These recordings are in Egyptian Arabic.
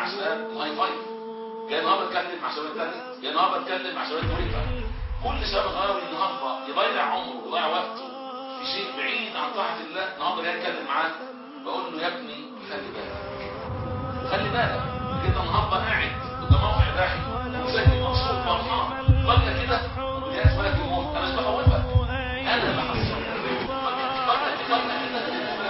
شباب الهاي فايف جاي النهارده اتكلم مع شباب التاني جاي النهارده اتكلم مع شباب تويتر كل شباب غاوي النهارده يضيع عمره ويضيع وقته في شيء بعيد عن طاعه الله النهارده جاي اتكلم معاه بقول له يا ابني خلي بالك خلي بالك انت النهارده قاعد قدام موقع اباحي ومسجل مبسوط فرحان فجاه كده جاءت ملك الموت انا مش بخوفك انا بحذرك فجاه فجاه كده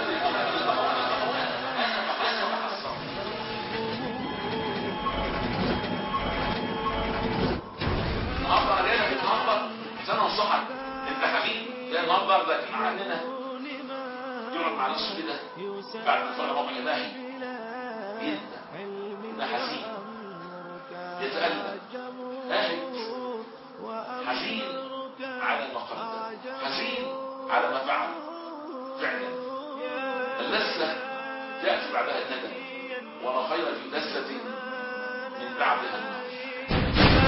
النهارده انا جاي لك النهارده عشان انصحك انت حبيبي جاي النهارده اخدك معانا يقعد مع نفسه كده بعد ما اتفرج موقع اباحي يندم ده حزين يتألم قاعد حزين على ما قدم حزين على ما فعل فعلا اللذة تأتي بعدها الندم ولا خير في لذة من بعدها النار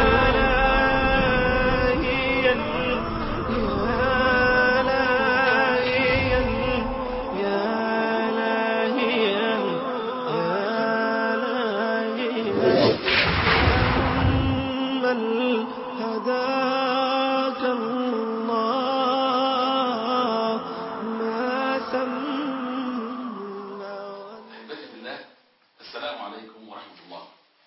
هداك الله ما سمى أحبتي في الله السلام عليكم ورحمة الله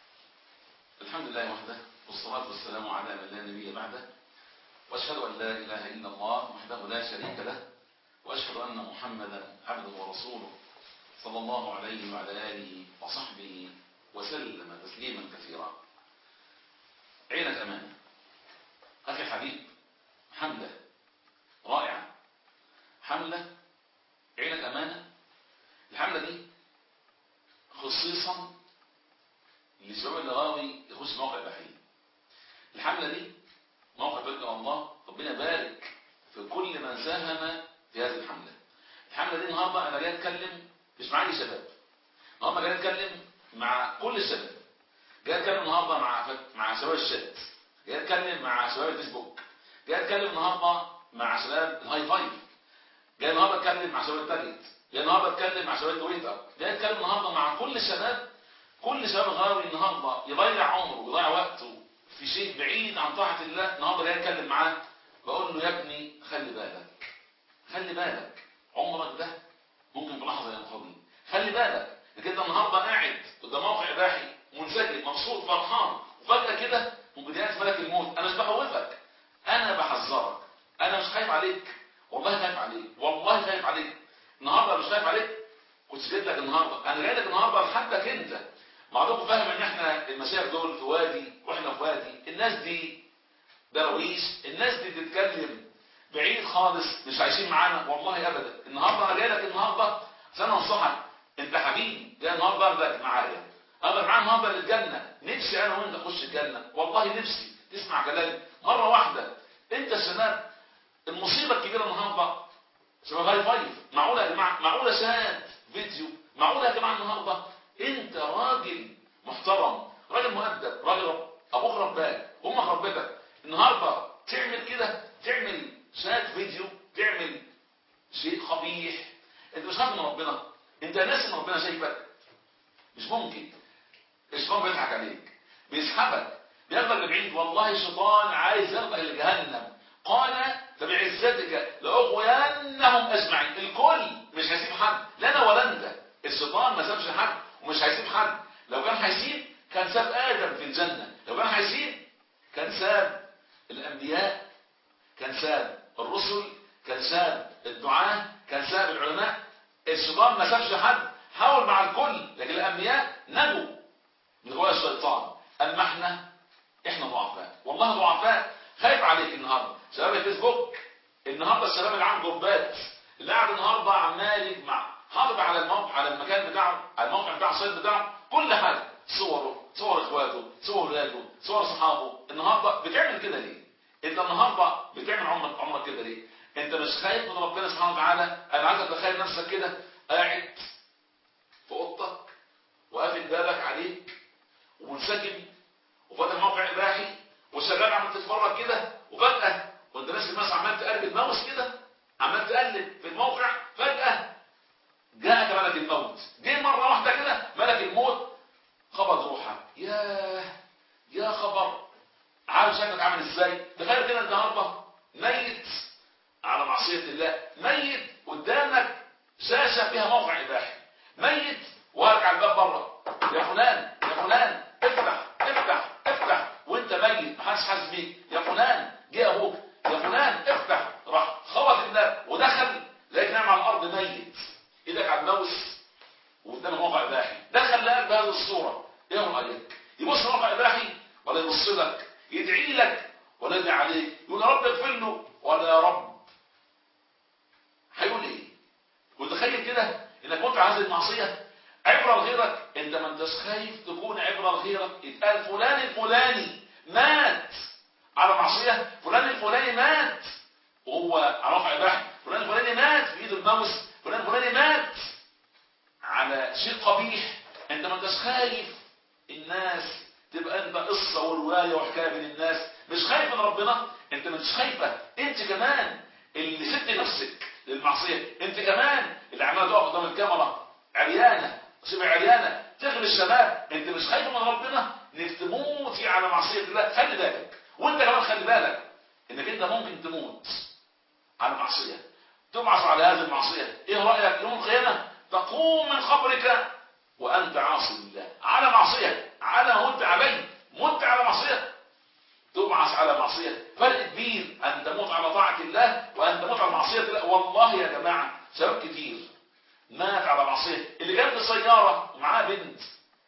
الحمد لله وحده والصلاة والسلام على من لا نبي بعده وأشهد أن لا إله إلا الله وحده لا شريك له وأشهد أن محمدا عبده ورسوله صلى الله عليه وعلى آله وصحبه وسلم تسليما كثيرا عينة أمانة أخي الحبيب حملة رائعة حملة عينة أمانة الحملة دي خصيصا للشباب اللي غاوي يخش موقع بحري الحملة دي موقع بلد الله ربنا بارك في كل من ساهم في هذه الحملة الحملة دي النهاردة أنا جاي أتكلم مش مع أي شباب النهاردة جاي أتكلم مع كل الشباب جاي أتكلم النهاردة مع مع شباب الشات جاي أتكلم مع شباب الفيسبوك جاي أتكلم النهاردة مع شباب الهاي فايف جاي النهاردة أتكلم مع شباب التارجت جاي النهاردة أتكلم مع شباب تويتر جاي أتكلم النهاردة مع كل الشباب كل شباب غاوي النهاردة يضيع عمره ويضيع وقته في شيء بعيد عن طاعة الله النهاردة جاي أتكلم معاه بقول له يا ابني خلي بالك خلي بالك عمرك ده ممكن في لحظة ينقضي خلي بالك انك انت النهاردة قاعد قدام موقع اباحي منسجم مبسوط فرحان وفجأة كده ممكن يأتي ملك الموت انا مش بخوفك انا بحذرك انا مش خايف عليك والله خايف عليك والله خايف عليك النهارده مش خايف عليك كنت جيت لك النهارده انا جاي لك النهارده لحدك انت بعضكم فاهم ان احنا المشايخ دول في وادي واحنا في وادي الناس دي درويش الناس دي بتتكلم بعيد خالص مش عايشين معانا والله ابدا النهارده انا جاي لك النهارده عشان انصحك انت حبيبي جاي النهارده اخدك معايا اخدك معايا النهارده للجنه نفسي انا وانت نخش الجنه والله نفسي تسمع كلامي مره واحده انت الشباب المصيبه الكبيره النهارده شباب هاي فايف معقوله يا جماعه معقوله شاهد فيديو معقوله يا جماعه النهارده انت راجل محترم راجل مؤدب راجل ابوك رباك امك ربتك النهارده تعمل كده تعمل شاهد فيديو تعمل شيء قبيح انت مش خايف من ربنا انت ناسي ان ربنا شايفك مش ممكن الشيطان بيضحك عليك بيسحبك بياخدك لبعيد والله الشيطان عايز ياخدك لجهنم قال فبعزتك لاغوينهم اجمعين الكل مش هيسيب حد لا انا ولا انت الشيطان ما سابش حد ومش هيسيب حد لو كان هيسيب كان ساب ادم في الجنه لو كان هيسيب كان ساب الانبياء كان ساب الرسل كان ساب الدعاة كان ساب العلماء الشيطان ما سابش حد حاول مع الكل لكن الانبياء نجوا من غوايا الشيطان اما احنا احنا ضعفاء والله ضعفاء خايف عليك النهارده شباب الفيسبوك النهارده الشباب اللي عنده جروبات اللي قاعد النهارده عمال يجمع حاطط على الموقع على المكان بتاعه على الموقع بتاع السايت بتاعه كل حاجه صوره صور اخواته صور ولاده صور صحابه النهارده بتعمل كده ليه انت النهارده بتعمل عمرك عمرك كده ليه انت مش خايف من ربنا سبحانه وتعالى انا عايزك تتخيل نفسك كده قاعد في اوضتك وقافل بابك عليك ومنسجم وفاتح موقع اباحي وشغال عمال تتفرج كده وفجاه وانت ماسك الماوس عمال تقلب الماوس كده عمال تقلب في الموقع فجاه جاءك ملك الموت جه مره واحده كده ملك الموت قبض روحها ياه يا خبر عارف شكلك عامل ازاي تخيل كده النهارده ميت على معصيه الله ميت قدامك شاشه فيها موقع اباحي ميت واقف على الباب بره يا فلان يا فلان افتح افتح افتح وانت ميت محدش حاسس بيك يا فلان جه ابوك يا فلان افتح راح خبط الباب ودخل لقيت نايم على الارض ميت ايدك على الماوس وقدامك موقع اباحي دخل لقاك بهذه الصوره ايه رايك يبص موقع اباحي ولا يبص لك يدعي لك ولا يدعي عليك يقول يا رب اغفر له ولا يا رب هيقول ايه وتخيل كده انك كنت على هذه المعصيه عبره لغيرك انت ما انتش خايف تكون عبره لغيرك يتقال فلان الفلاني مات على معصيه فلان الفلاني مات وهو على رفع اباحي فلان الفلاني مات في ايد الماوس فلان الفلاني مات على شيء قبيح انت ما انتش خايف الناس تبقى انت قصه وروايه وحكايه بين الناس مش خايف من ربنا انت مش خايفه انت كمان اللي سبت نفسك للمعصيه انت كمان اللي عماله تقف قدام الكاميرا عريانه شبه عريانه تغري الشباب انت مش خايف من ربنا انك تموتي على معصيه الله خلي بالك وانت كمان خلي بالك انك انت ممكن تموت على معصيه تبعث على هذه المعصيه ايه رايك يوم القيامه تقوم من قبرك وانت عاصي لله على معصيه على مت عليه مت على معصيه تبعث على معصيه فرق كبير ان تموت على طاعه الله وان تموت على معصيه الله والله يا جماعه شباب كتير مات على معصيه اللي جاب سياره ومعاه بنت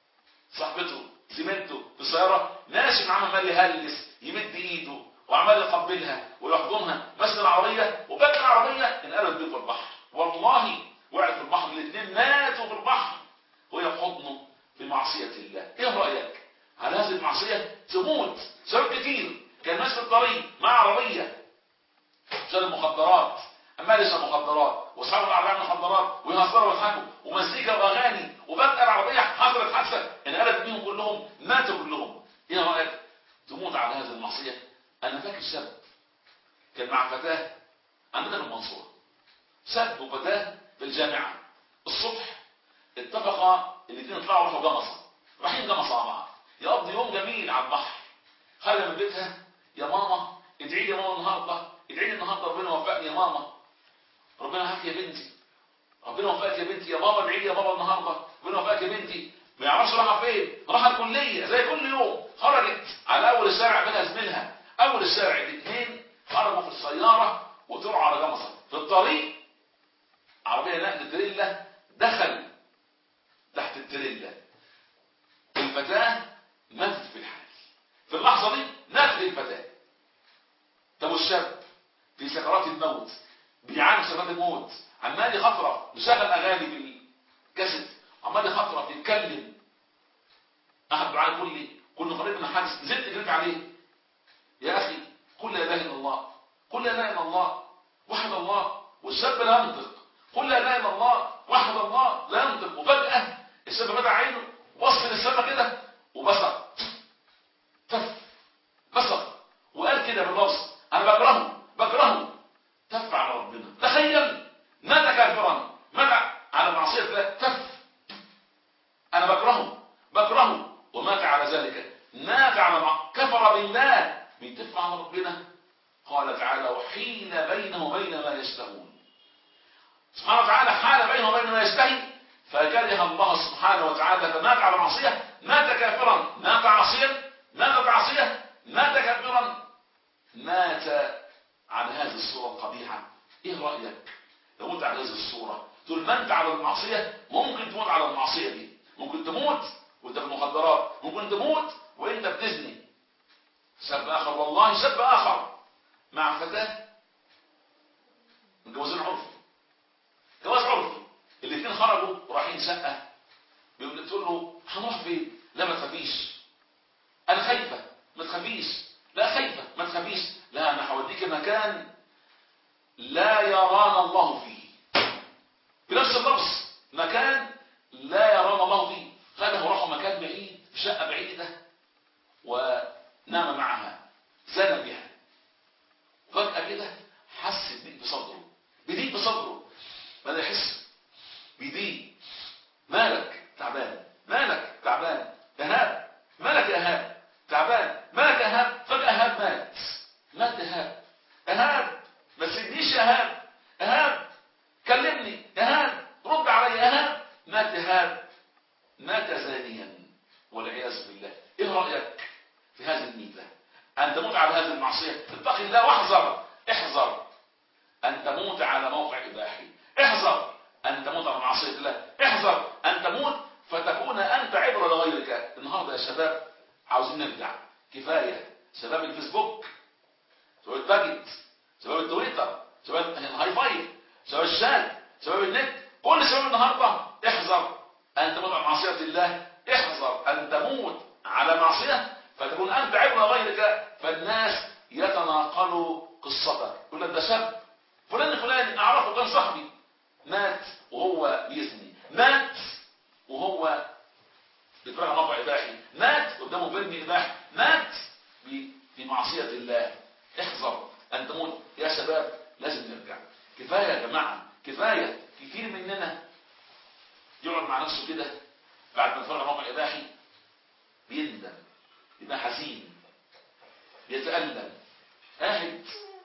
صاحبته زميلته في السياره ماشي معاها عمال يهلس يمد ايده وعمال يقبلها ويحضنها ماشي العربيه وبدل العربيه انقلبت بيه في البحر والله وقعت في البحر الاثنين ماتوا في البحر وهي في حضنه في معصيه الله ايه رايك على هذه المعصيه تموت شباب كتير كان ماشي في الطريق مع عربيه شال المخدرات عمال يشرب مخدرات واصحابه العربيه يعملوا مخدرات ويهزروا ويضحكوا ومزيكا واغاني وبدأ العربيه حصلت حادثه انقلبت بيهم كلهم ماتوا كلهم ايه رايك تموت على هذه المعصيه انا فاكر شاب كان مع فتاه عندنا في المنصوره شاب وفتاه في الجامعه الصبح اتفقا الاثنين يطلعوا يروحوا جمصه رايحين جمصه مع بعض يقضي يوم جميل على البحر خارجه من بيتها يا ماما ادعي لي يا ماما النهارده ادعي لي النهارده ربنا وفقني يا ماما ربنا معاك يا بنتي ربنا وفقك يا بنتي يا بابا ادعي لي يا بابا النهارده ربنا وفقك يا بنتي ما يعرفش رايحه فين رايحه الكليه زي كل يوم خرجت على اول الشارع بينها زميلها اول الشارع الاثنين خرجوا في السياره وطلعوا على جمصه في الطريق عربيه نقل تريلا دخل تحت التريلا الفتاه ماتت في الحال في اللحظه دي ماتت الفتاه طب والشاب في سكرات الموت بيعاني من سكرات الموت عمال يخطرف مشغل اغاني في الكاسيت عمال يخطرف يتكلم احد دعاء يقول لي كنا قريب من حادث نزلت جريت عليه يا اخي قل لا اله الا الله قل لا اله الا الله وحد الله والشاب لا ينطق قل لا اله الا الله وحد الله لا ينطق وفجاه الشاب فتح عينه بص للسما كده وبصق تف بصق وقال كده باللفظ انا بكرهه بكرهه تف على ربنا تخيل مات كافرا مات على معصيه الله تف انا بكرهه بكرهه ومات على ذلك مات على مع... كفر بالله بيتف على ربنا قال تعالى وحين بينه وبين ما يشتهون سبحانه وتعالى حال بينه وبين ما يشتهي فكره الله سبحانه وتعالى فمات على معصيه مات كافرا مات عاصيا مات عاصيه مات كافرا مات على هذه الصورة القبيحة ايه رأيك لو انت على هذه الصورة طول ما انت على المعصية ممكن تموت على المعصية دي ممكن تموت وانت في المخدرات ممكن تموت وانت بتزني شاب اخر والله شاب اخر مع فتاة متجوزين عرفي جواز عرفي الاثنين خرجوا ورايحين شقة بيقول تقول له هنروح فين لا ما تخافيش انا خايفة ما تخافيش لا خايفة ما تخافيش لا انا هوديك مكان لا يرانا الله فيه بنفس اللفظ مكان لا يرانا الله فيه خده وراحوا مكان بعيد في شقة بعيدة ونام معها زنى بها فجأة كده حس بضيق بصدره بضيق بصدره بدأ يحس بضيق مالك تعبان مالك تعبان يا رأيك في هذه الميتة أن تموت على هذه المعصية اتق الله واحذر احذر أن تموت على موقع إباحي احذر أن تموت على معصية الله احذر أن تموت فتكون أنت عبرة لغيرك النهاردة يا شباب عاوزين نرجع كفاية شباب الفيسبوك شباب الباجت شباب التويتر شباب الهاي فايف شباب الشات شباب النت كل شباب النهاردة احذر أن تموت على معصية الله احذر أن تموت على معصية فتكون أنت عبرة غيرك فالناس يتناقلوا قصتك يقول لك ده شاب فلان فلان أعرفه كان صاحبي مات وهو بيزني مات وهو بيتفرج على موقع إباحي مات قدامه فيلم إباحي مات في معصية الله احذر أن تموت يا شباب لازم نرجع كفاية يا جماعة كفاية كتير مننا يقعد مع نفسه كده بعد ما يتفرج على موقع إباحي بيندم يبقى حزين بيتألم قاعد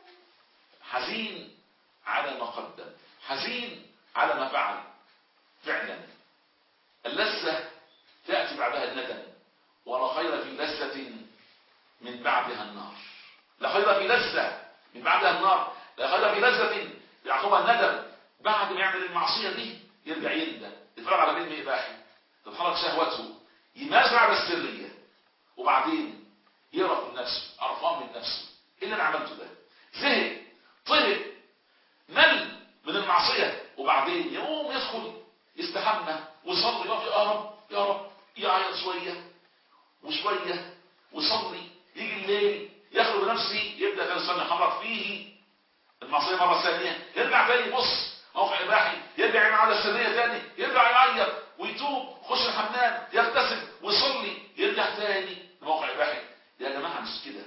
حزين على ما قدم حزين على ما فعل فعلا اللذة تأتي بعدها الندم ولا خير في لذة من بعدها النار لا خير في لذة من بعدها النار لا خير في لذة يعقبها الندم بعد ما يعمل المعصية دي يرجع يندم يتفرج على فيلم إباحي تتحرك شهوته يمارس على السرية وبعدين يقرف من نفسه قرفان من نفسه ايه اللي انا عملته ده زهق طلع مل من المعصية وبعدين يقوم يدخل يستحمى ويصلي يقف يا رب يا رب يعيط شوية وشوية ويصلي يجي الليل يخلو بنفسه يبدأ كان السنة يحرك فيه المعصية مرة ثانية يرجع تاني يبص موقع إباحي يرجع يعمل على السرية تاني يرجع يعيط ويتوب يخش الحمام يغتسل ويصلي يرجع تاني لموقع إباحي يا جماعة مش كده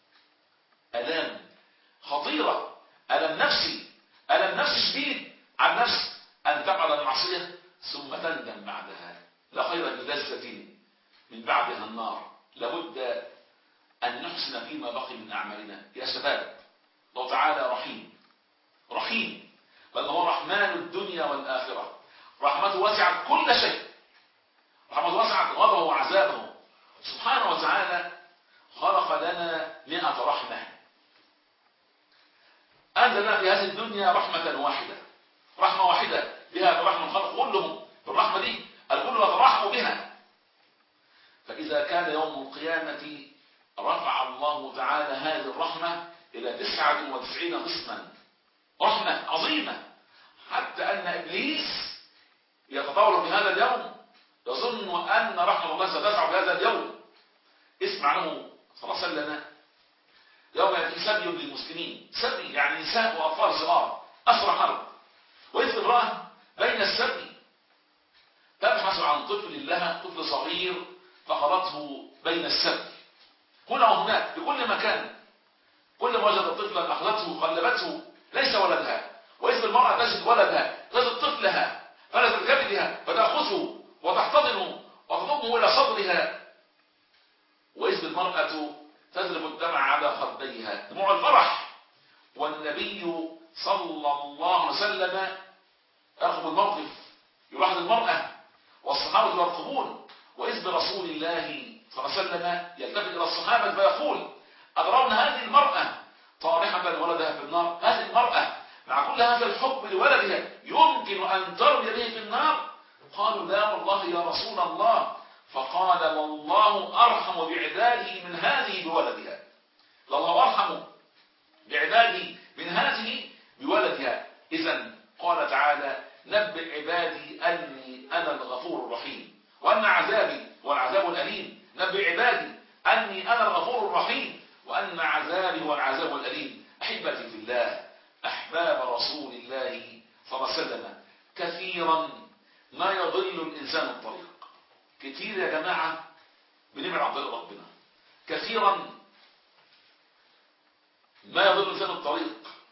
ألام خطيرة ألم نفسي ألم نفسي شديد عن نفس أن تفعل المعصية ثم تندم بعدها لا خير بلذة من بعدها النار لابد أن نحسن فيما بقي من أعمالنا يا شباب الله تعالى رحيم رحيم بل هو رحمن الدنيا والآخرة رحمته وسعت كل شيء رحمته وسعت غضبه وعذابه سبحانه وتعالى خلق لنا مئة رحمة أنزلنا في هذه الدنيا رحمة واحدة رحمة واحدة بها ترحم الخلق كلهم بالرحمة دي الكل يترحم بها فإذا كان يوم القيامة رفع الله تعالى هذه الرحمة إلى تسعة وتسعين قسما رحمة عظيمة حتى أن إبليس يتطور في هذا اليوم يظن أن رحمة الله ستسع في هذا اليوم اسمع له صلى الله عليه وسلم يوم يأتي سبي للمسلمين سبي يعني نساء وأطفال صغار أسرى حرب وإذ امرأة بين السبي تبحث عن طفل لها طفل صغير فخلته بين السبي هنا وهناك في كل مكان كل ما وجدت طفلا أخذته قلبته ليس ولدها وإذ المرأة تجد ولدها تجد طفلها فنزل كبدها فتأخذه وتحتضنه وتضمه إلى صدرها وإذ المرأة تذرب الدمع على خديها دموع الفرح والنبي صلى الله عليه وسلم يرقب الموقف يلاحظ المرأة والصحابة يرقبون وإذ برسول الله صلى الله عليه وسلم يلتفت إلى الصحابة فيقول أترون هذه المرأة طارحة ولدها في النار هذه المرأة مع كل هذا الحب لولدها يمكن أن ترمي به في النار قالوا لا والله يا رسول الله فقال والله أرحم بعباده من هذه بولدها الله أرحم بعباده من هذه بولدها إذا قال تعالى نبئ عبادي أني أنا الغفور الرحيم وأن عذابي هو العذاب الأليم نبئ عبادي أني أنا الغفور الرحيم وأن عذابي هو العذاب الأليم أحبتي في الله أحباب رسول الله صلى الله عليه وسلم كثيرا ما يضل الإنسان الطريق كتير يا جماعة بنبعد عن طريق ربنا كثيرا ما يضل الإنسان الطريق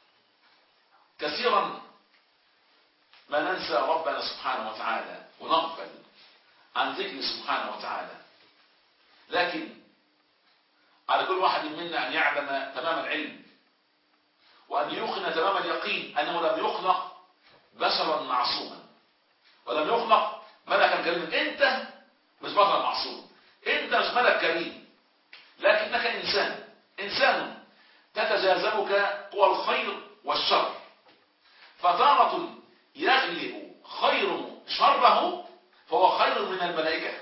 كثيرا ما ننسى ربنا سبحانه وتعالى ونغفل عن ذكر سبحانه وتعالى لكن على كل واحد منا أن يعلم تمام العلم وأن يوقن تمام اليقين أنه لم يخلق بشرا معصوما ولم يخلق ملكا كريما أنت مش بشر معصوم انت مش ملك كريم لكنك انسان انسان تتجاذبك قوى الخير والشر فتارة يغلب خيره شره فهو خير من الملائكة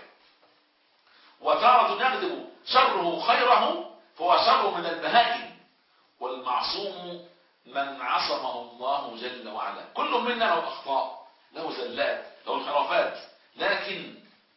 وتارة يغلب شره خيره فهو شر من البهائم والمعصوم من عصمه الله جل وعلا كل منا له أخطاء له زلات له انحرافات لكن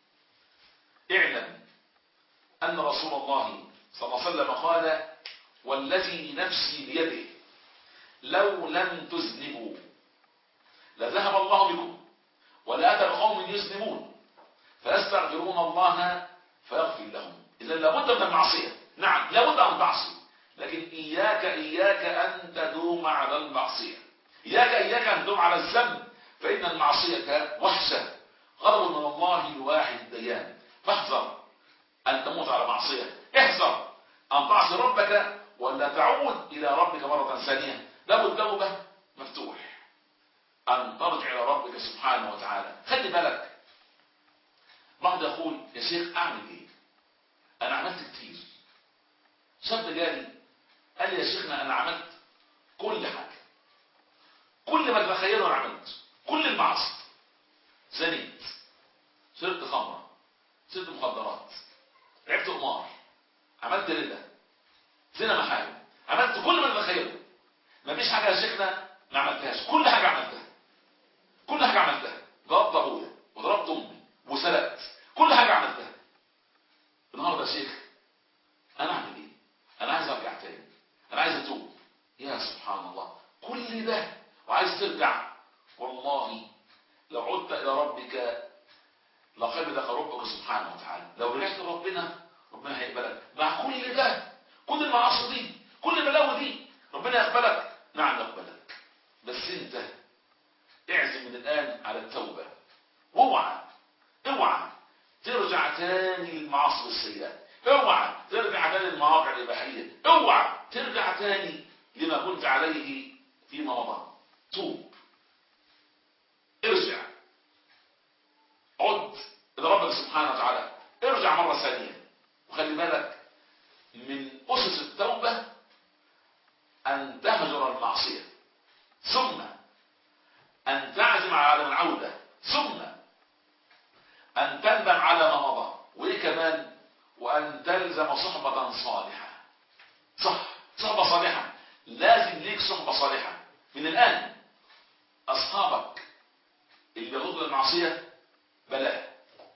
اعلم أن رسول الله صلى الله عليه وسلم قال والذي نفسي بيده لو لم تذنبوا لذهب الله بكم ولأتى بقوم يذنبون فيستغفرون الله فيغفر لهم إذا لابد من المعصية نعم لابد أن تعصي لكن إياك إياك أن تدوم على المعصية إياك إياك أن تدوم على الذنب فإن المعصية وحشة غضب من الله الواحد الديان فاحذر أن تموت على معصية احذر أن تعصي ربك ولا تعود إلى ربك مرة ثانية له التوبة مفتوح أن ترجع إلى ربك سبحانه وتعالى خلي بالك بعض يقول يا شيخ أعمل إيه أنا عملت كتير شاب جالي قال لي يا شيخنا أنا عملت كل حاجة كل ما تتخيله أنا عملت كل المعاصي زنيت شربت خمرة شربت مخدرات لعبت قمار عملت ربا زنا محارم عملت كل ما تتخيله مفيش حاجة يا شيخنا ما عملتهاش كل حاجة عملتها كل حاجة عملتها ضربت ابويا وضربت امي وسرقت كل حاجة عملتها النهارده يا شيخ انا اعمل ايه انا عايز ارجع تاني انا عايز اتوب يا سبحان الله كل ده وعايز ترجع والله لو عدت الى ربك لقبلك ربك سبحانه وتعالى لو رجعت لربنا ربنا هيقبلك مع كل ده كل المعاصي دي كل البلاوي دي ربنا يقبلك نعم يقبلك بس انت اعزم من الان على التوبه واوعى اوعى ترجع تاني للمعاصي والسيئات اوعى ترجع تاني للمواقع الاباحيه اوعى ترجع تاني لما كنت عليه فيما مضى توب ارجع عد الى ربك سبحانه وتعالى ارجع مره ثانيه وخلي بالك من اسس التوبه ان تهجر المعصيه ثم ان تعزم على عدم العوده ثم ان تندم على ما مضى وايه كمان وان تلزم صحبه صالحه صح صحبه صالحه لازم ليك صحبه صالحه من الان اصحابك اللي بيغضوا المعصيه بلاها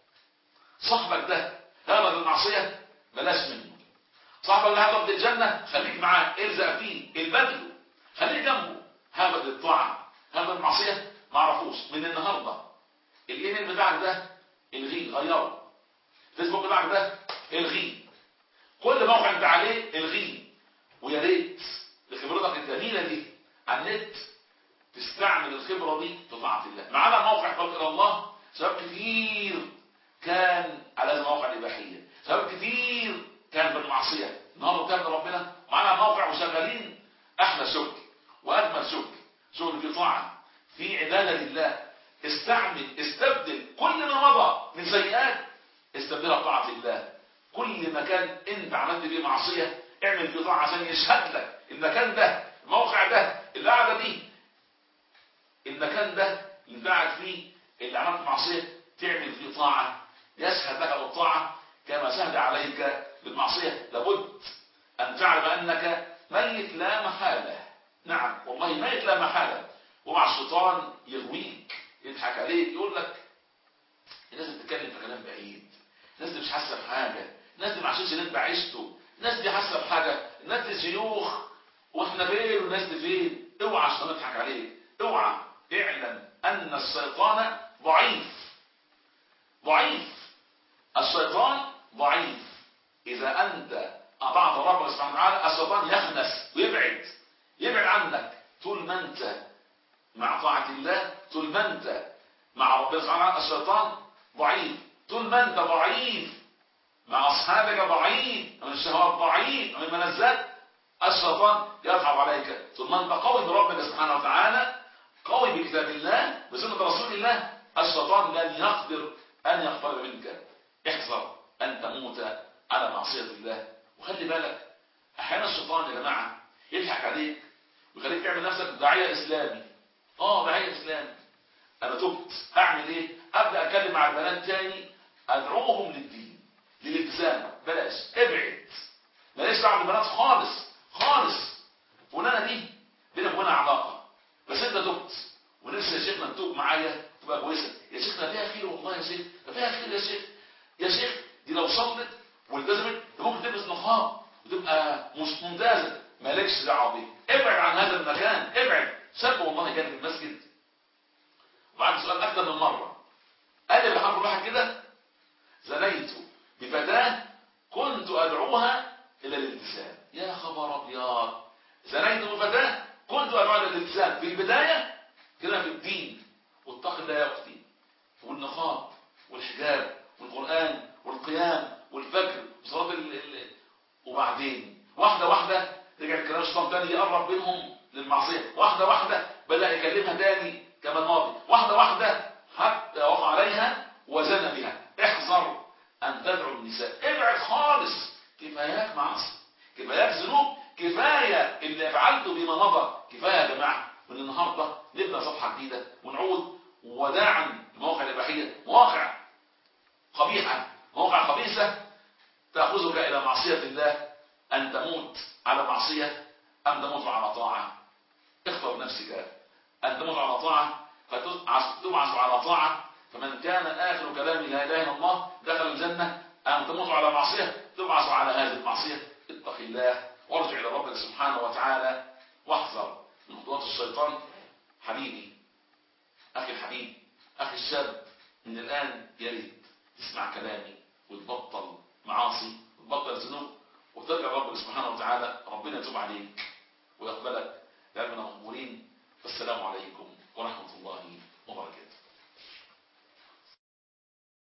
صاحبك ده هرب المعصيه بلاش منه صاحبك اللي هرب للجنه خليك معاه الزق فيه البدله خليك جنبه هرب للطاعه هرب المعصيه ما اعرفوش من النهارده الايميل بتاعك ده الغيه غيره الفيسبوك بتاعك ده الغيه كل موقع انت عليه الغيه ويا ريت بخبرتك الجميله دي على النت تستعمل الخبره دي في طاعه الله معانا موقع طريق الى الله شباب كتير كان على المواقع الاباحيه شباب كتير كان في المعصيه النهارده تاب ربنا معانا موقع وشغالين احلى شغل واجمل شغل شغل في طاعه في عباده لله استعمل استبدل كل ما مضى من سيئات استبدلها بطاعه الله كل مكان انت عملت فيه معصيه اعمل فيه طاعه عشان يشهد لك المكان ده الموقع ده القعده دي المكان ده اللي قاعد فيه اللي عملت معصيه تعمل فيه طاعه يشهد لك بالطاعه كما شهد عليك بالمعصيه لابد ان تعلم انك ميت لا محاله نعم والله ميت لا محاله ومع الشيطان يغويك يضحك عليك يقول لك الناس بتتكلم في كلام بعيد الناس دي مش حاسه بحاجه الناس دي ما عاشتش اللي انت عشته الناس دي حاسه بحاجه الناس دي شيوخ واحنا فين والناس دي فين اوعى الشيطان يضحك عليك اوعى اعلم ان الشيطان ضعيف ضعيف الشيطان ضعيف اذا انت اطعت ربك سبحانه وتعالى الشيطان يخنس ويبعد يبعد عنك طول ما انت مع طاعة الله طول ما انت مع ربنا سبحانه وتعالى الشيطان ضعيف طول ما انت ضعيف مع اصحابك ضعيف من الشهوات ضعيف من الملذات الشيطان يضحك عليك طول ما انت قوي بربك سبحانه وتعالى قوي بكتاب الله بسنة رسول الله الشيطان لن يقدر ان يقترب منك احذر أن تموت على معصية الله وخلي بالك أحيانا الشيطان يا جماعة يضحك عليك ويخليك تعمل نفسك داعية إسلامي اه داعية إسلامي أنا تبت أعمل إيه؟ أبدأ أتكلم مع البنات تاني أدعوهم للدين للالتزام بلاش ابعد بلاش دعوة بالبنات خالص خالص فلانة دي بينك وبينها علاقة بس أنت تبت ونفسي يا شيخنا تتوب معايا تبقى كويسة يا شيخنا فيها خير والله يا شيخ ده فيها خير يا شيخ يا شيخ دي لو صلت والتزمت ده ممكن تلبس نقاب وتبقى مش ممتازة مالكش دعوة بيه ابعد عن هذا المكان ابعد شاب والله كان في المسجد وبعد سؤال أكثر من مرة قال لي بالحرف الواحد كده زنيت بفتاة كنت أدعوها إلى الالتزام يا خبر أبيض زنيت بفتاة كنت أدعوها إلى الالتزام في البداية كده في الدين واتق الله يا أختي والنقاب والحجاب والقرآن والقيام والفجر وصلاة ال... ال... وبعدين واحدة واحدة رجع الكلام الشيطان تاني يقرب منهم للمعصية واحدة واحدة بدأ يكلمها تاني كما الماضي واحدة واحدة حتى وقع عليها وزن بها احذر أن تدعو النساء ابعد خالص كفاياك معاصي كفاياك ذنوب كفاية اللي فعلته بما مضى كفاية يا جماعة من النهاردة نبدأ صفحة جديدة ونعود وداعا لمواقع الإباحية مواقع قبيحة مواقع خبيثة تأخذك إلى معصية الله أن تموت على معصية أم تموت على طاعة اختر نفسك أن تموت على طاعة فتبعث على طاعة فمن كان آخر كلامه لا إله إلا الله دخل الجنة أن تموت على معصية تبعث على هذه المعصية اتق الله وارجع إلى ربك سبحانه وتعالى واحذر من خطوات الشيطان حبيبي أخي الحبيب أخي الشاب من الآن يا ريت تسمع كلامي وتبطل معاصي وتبطل ذنوب وترجع ربك سبحانه وتعالى ربنا يتوب عليك ويقبلك لأننا مقبولين والسلام عليكم